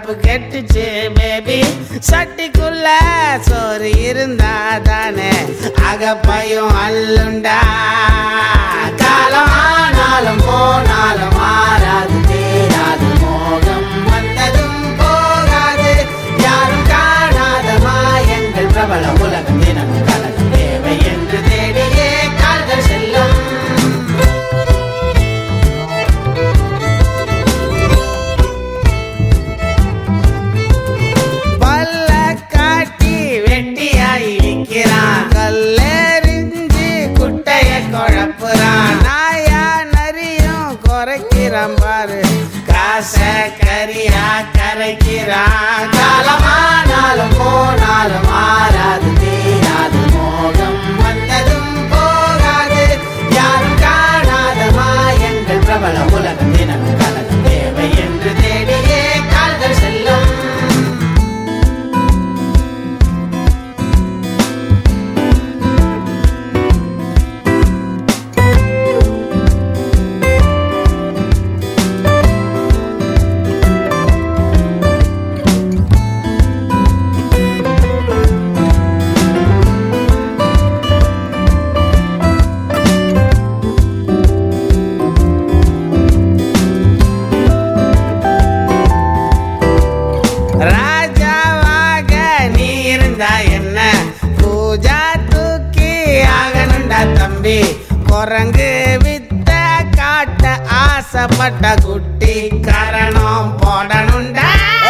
பொழப்பு கெட்டுச்சு பேபி சட்டிக்குள்ள சோறு இருந்தா தானே அகப்பையும் அல்லுண்டா காலம் ஆனாலும் போனாலும் மாறாது தேராது மோகம் வந்ததும் போகாது யாரும் காணாத மாயங்கள் பிரபல உலகம் தினமும் கலகம் தேவை என்று தேடியே கால்கள் செல்லும் பல்ல காட்டி வெட்டியாய் நிற்கிறான் கல்லெறிஞ்சு குட்டைய குழப்புறான் நாயா நரியும் குறைக்கிறான் பாரு காச கரியா கரைக்கிறான் காலமானாலும் போனாலும் மாறாது தீராது மோகம் வந்ததும் போகாது யாரும் காணாத மாயங்கள் பிரபல உலகம் தினமும் கலகம் தேவை என்று தேடியே கால்கள் செல்லும் ராஜாவாக நீ இருந்தா என்ன பூஜா தூக்கி ஆகணுண்டா தம்பி குரங்கு வித்த காட்ட ஆசைப்பட்ட குட்டி கரணம் போடணுண்டா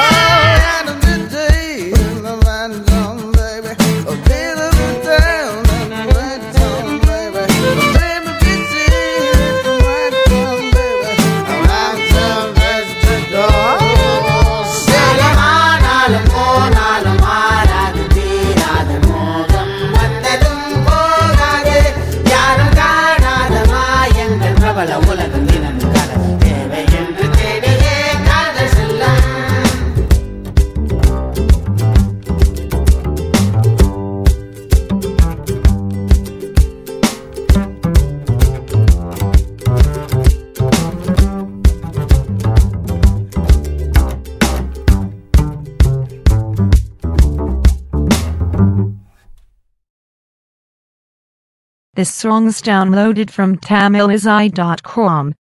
செலவானாலும் போனாலும் மாறாது தீராது மோகம் வந்ததும் போகாது யாரும் காணாத மாயங்கள் பிரபல உலகம் தினம் கலந்து தேவை என்று தேடியே கால்கள் செல்லும் This song is downloaded from tamilizai.com.